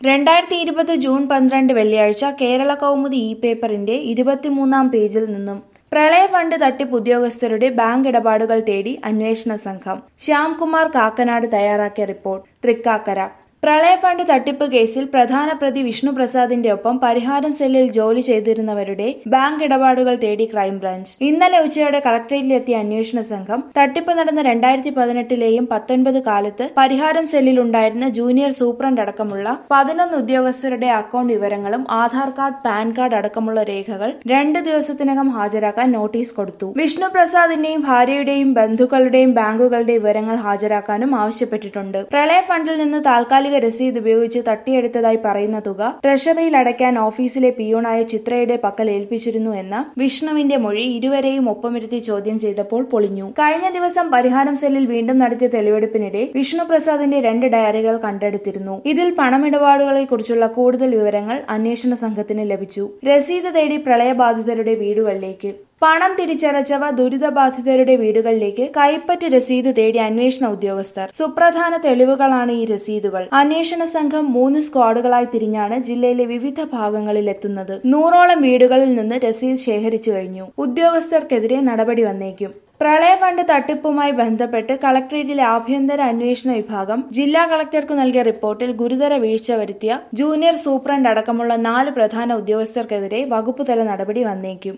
രണ്ടായിരത്തി ഇരുപത് ജൂൺ പന്ത്രണ്ട് വെള്ളിയാഴ്ച കേരള കൗമുദി ഇ പേപ്പറിന്റെ ഇരുപത്തിമൂന്നാം പേജിൽ നിന്നും പ്രളയ ഫണ്ട് തട്ടിപ്പ് ഉദ്യോഗസ്ഥരുടെ ബാങ്ക് ഇടപാടുകൾ തേടി അന്വേഷണ സംഘം ശ്യാംകുമാർ കാക്കനാട് തയ്യാറാക്കിയ റിപ്പോർട്ട് തൃക്കാക്കര പ്രളയ ഫണ്ട് തട്ടിപ്പ് കേസിൽ പ്രധാന പ്രതി വിഷ്ണു പ്രസാദിന്റെ ഒപ്പം പരിഹാരം സെല്ലിൽ ജോലി ചെയ്തിരുന്നവരുടെ ബാങ്ക് ഇടപാടുകൾ തേടി ക്രൈംബ്രാഞ്ച് ഇന്നലെ ഉച്ചയോടെ കളക്ടറേറ്റിലെത്തിയ അന്വേഷണ സംഘം തട്ടിപ്പ് നടന്ന രണ്ടായിരത്തി പതിനെട്ടിലെയും പത്തൊൻപത് കാലത്ത് പരിഹാരം സെല്ലിൽ ഉണ്ടായിരുന്ന ജൂനിയർ സൂപ്രണ്ട് അടക്കമുള്ള പതിനൊന്ന് ഉദ്യോഗസ്ഥരുടെ അക്കൗണ്ട് വിവരങ്ങളും ആധാർ കാർഡ് പാൻ കാർഡ് അടക്കമുള്ള രേഖകൾ രണ്ട് ദിവസത്തിനകം ഹാജരാക്കാൻ നോട്ടീസ് കൊടുത്തു വിഷ്ണു പ്രസാദിന്റെയും ഭാര്യയുടെയും ബന്ധുക്കളുടെയും ബാങ്കുകളുടെ വിവരങ്ങൾ ഹാജരാക്കാനും ആവശ്യപ്പെട്ടിട്ടുണ്ട് പ്രളയ ഫണ്ടിൽ നിന്ന് താൽക്കാലിക രസീത് ഉപയോഗിച്ച് തട്ടിയെടുത്തതായി പറയുന്ന തുക ട്രഷറിയിൽ അടയ്ക്കാൻ ഓഫീസിലെ പിയൂണായ ചിത്രയുടെ പക്കൽ ഏൽപ്പിച്ചിരുന്നു എന്ന വിഷ്ണുവിന്റെ മൊഴി ഇരുവരെയും ഒപ്പമിരുത്തി ചോദ്യം ചെയ്തപ്പോൾ പൊളിഞ്ഞു കഴിഞ്ഞ ദിവസം പരിഹാരം സെല്ലിൽ വീണ്ടും നടത്തിയ തെളിവെടുപ്പിനിടെ വിഷ്ണു പ്രസാദിന്റെ രണ്ട് ഡയറികൾ കണ്ടെടുത്തിരുന്നു ഇതിൽ പണമിടപാടുകളെ കുറിച്ചുള്ള കൂടുതൽ വിവരങ്ങൾ അന്വേഷണ സംഘത്തിന് ലഭിച്ചു രസീത് തേടി പ്രളയബാധിതരുടെ വീടുകളിലേക്ക് പണം തിരിച്ചടച്ചവ ദുരിതബാധിതരുടെ വീടുകളിലേക്ക് കൈപ്പറ്റ് രസീത് തേടി അന്വേഷണ ഉദ്യോഗസ്ഥർ സുപ്രധാന തെളിവുകളാണ് ഈ രസീതുകൾ അന്വേഷണ സംഘം മൂന്ന് സ്ക്വാഡുകളായി തിരിഞ്ഞാണ് ജില്ലയിലെ വിവിധ ഭാഗങ്ങളിൽ എത്തുന്നത് നൂറോളം വീടുകളിൽ നിന്ന് രസീത് ശേഖരിച്ചു കഴിഞ്ഞു ഉദ്യോഗസ്ഥർക്കെതിരെ നടപടി വന്നേക്കും പ്രളയ ഫണ്ട് തട്ടിപ്പുമായി ബന്ധപ്പെട്ട് കളക്ടറേറ്റിലെ ആഭ്യന്തര അന്വേഷണ വിഭാഗം ജില്ലാ കളക്ടർക്ക് നൽകിയ റിപ്പോർട്ടിൽ ഗുരുതര വീഴ്ച വരുത്തിയ ജൂനിയർ സൂപ്രണ്ട് അടക്കമുള്ള നാല് പ്രധാന ഉദ്യോഗസ്ഥർക്കെതിരെ വകുപ്പുതല നടപടി വന്നേക്കും